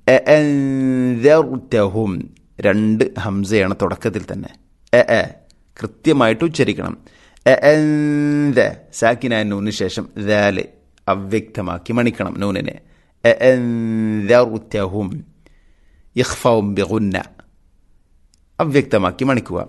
അഅൻദർതഹും രണ്ട് ഹംസയാണ് തുടക്കത്തിൽ തന്നെ എ എ കൃത്യമായിട്ട് ഉച്ചരിക്കണം അഅൻദ സാക്കിന നൂന് ശേഷം ദാല് അവ്യക്തമാക്കി മണിക്കണം നൂനിനെ അഅൻദർതഹും ഇഖ്ഫവും ബിഗുന്ന അവ്യക്തമാക്കി മണിക്കുക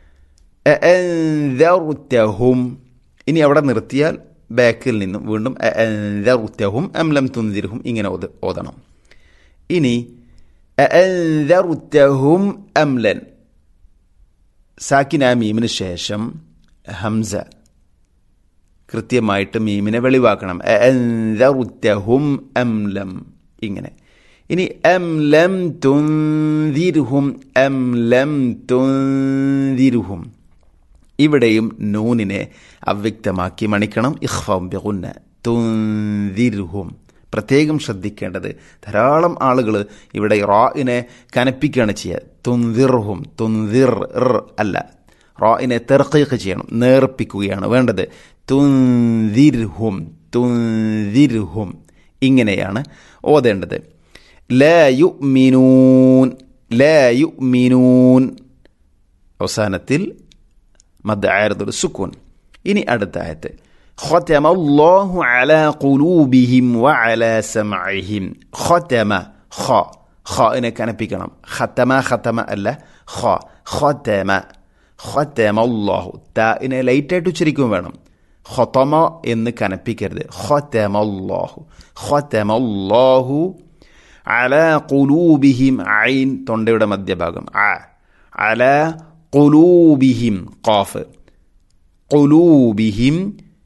അഅൻദർതഹും ഇനി അവിടെ നിർത്തിയാൽ ബാക്കിൽ നിന്നും വീണ്ടും അഅൻദർതഹും അം ലം തുൻദിർഹും ഇങ്ങനെ ഓത- ഓതണം ഇനി അഅൻദർതഹും അംലൻ സാക്കിന മീമിന് ശേഷം ഹംസ കൃത്യമായിട്ട് മീമിനെ വെളിവാക്കണം അഅൻദർതഹും അംലം ഇങ്ങനെ ഇനി അം ലം തുൻദിർഹും അം ലം തുൻദിർഹും ഇവിടെയും നൂനിനെ അവ്യക്തമാക്കി മണിക്കണം ഇഖ്ഫം ബിഗുന്ന തുൻദിർഹും പ്രത്യേകം ശ്രദ്ധിക്കേണ്ടത് ധാരാളം ആളുകൾ ഇവിടെ റായിനെ കനപ്പിക്കുകയാണ് ചെയ്യുക തുൻദിർഹും തുൻദിർ ഇർ അല്ല റായിനെ തെർക്കീഖ് ചെയ്യണം നേർപ്പിക്കുകയാണ് വേണ്ടത് തുൻദിർഹും തുൻദിർഹും ഇങ്ങനെയാണ് ഓതേണ്ടത് لا يؤمنون لا يؤمنون അവസാനത്തിൽ മദ് ആയതുൽ സുക്കൂൻ ഇനി അടുത്ത ആയത്ത് ختم الله على قلوبهم وعلى سمعهم ختم خ خ നെ കനപ്പിക്കണം ختم ختم അല്ല خ ختم ختم الله താഇനെ ലൈറ്റായിട്ട് ഉച്ചരിക്കും വേണം ഖതമ എന്ന് കനപ്പിക്കരുത് ختم الله ختم الله على قلوبهم عين തൊണ്ടയുടെ മധ്യഭാഗം ആ على قلوبهم قاف قلوبهم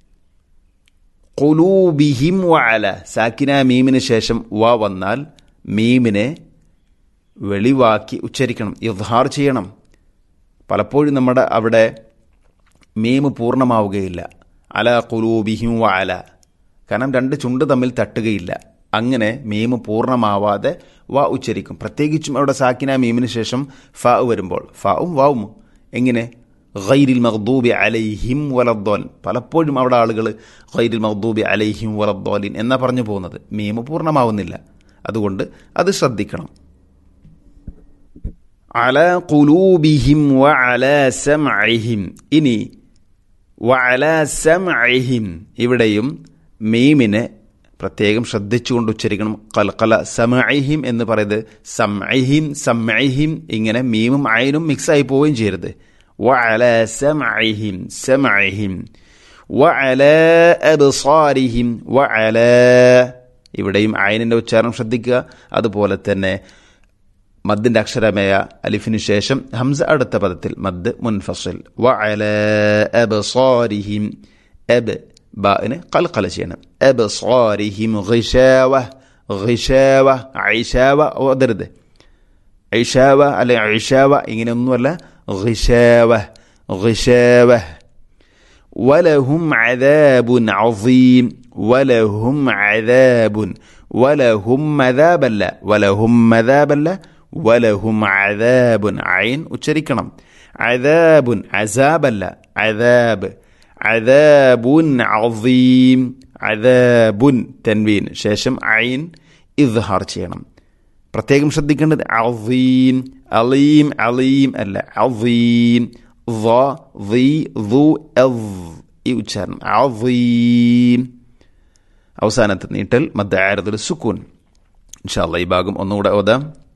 قلوبهم وعلى സാക്കിന മീമിന് ശേഷം വ വന്നാൽ മീമിനെ വെളിവാക്കി ഉച്ചരിക്കണം ഇദ്ഹാർ ചെയ്യണം പലപ്പോഴും നമ്മുടെ അവിടെ മീമ് പൂർണ്ണമാവുകയില്ല അല കുലൂബിഹിം വ അല കാരണം രണ്ട് ചുണ്ട് തമ്മിൽ തട്ടുകയില്ല അങ്ങനെ മീമ് പൂർണ്ണമാവാതെ വ ഉച്ചരിക്കും പ്രത്യേകിച്ചും അവിടെ സാക്കിന മീമിന് ശേഷം ഫ വരുമ്പോൾ ഫവും വാവും എങ്ങനെ ഗൈരിൽ മഖ്ദൂബി അലൈഹിം വലദ്ദോൻ പലപ്പോഴും അവിടെ ആളുകൾ ഗൈരിൽ മഖ്ദൂബി അലൈഹിം വലദ്ദോലിൻ എന്നാ പറഞ്ഞു പോകുന്നത് മീമ് പൂർണ്ണമാവുന്നില്ല അതുകൊണ്ട് അത് ശ്രദ്ധിക്കണം അല കുലൂബിഹിം വ അല സമഇഹിം ഇനി വ അല സമഇഹിം ഇവിടെയും മീമിനെ പ്രത്യേകം ശ്രദ്ധിച്ചുകൊണ്ട് ഉച്ചരിക്കണം കൽക്കല സമഇഹിം എന്ന് പറയുന്നത് സംഇഹിം സംഇഹിം ഇങ്ങനെ മീമും അയിനും മിക്സ് ആയി പോവുകയും ചെയ്യരുത് വ അല സമഇഹിം സമഇഹിം വ അല അബ്സാരിഹിം വ അല ഇവിടെയും അയിനിന്റെ ഉച്ചാരണം ശ്രദ്ധിക്കുക അതുപോലെ തന്നെ മദ്ദിന്റെ അക്ഷരമായ അലിഫിനു ശേഷം ഹംസ അടുത്ത പദത്തിൽ മദ് മുൻഫസിൽ വ അല അബ്സാരിഹിം അബ് ബാഇന് കൽക്കല ചെയ്യണം അബ്സാരിഹിം ഗിശാവ ഗിശാവ ഐഷാവ ഓതരുത് ഐഷാവ അല്ലെ ഐഷാവ ഇങ്ങനെയൊന്നുമല്ല ഗിശാവ ഗിശാവ ولهم عذاب عظيم ولهم عذاب ولهم مذاب لا ولهم مذاب لا ولهم عذاب عين ഉച്ചരിക്കണം عذاب عذاب لا عذاب عذاب عظيم عذاب തൻവീൻ ശേഷം ഐൻ ഇദ്ഹാർ ചെയ്യണം പ്രത്യേകം ശ്രദ്ധിക്കേണ്ടത് അളീം അലീം അലീം അല്ല അളീം ഈ ഉച്ചാരണം അളീം അവസാനത്തെ നീട്ടൽ മദ്ദ ആരതുൽ സുക്കൂൻ ഇൻഷാല്ല ഈ ഭാഗം ഒന്നുകൂടെ ഓതാം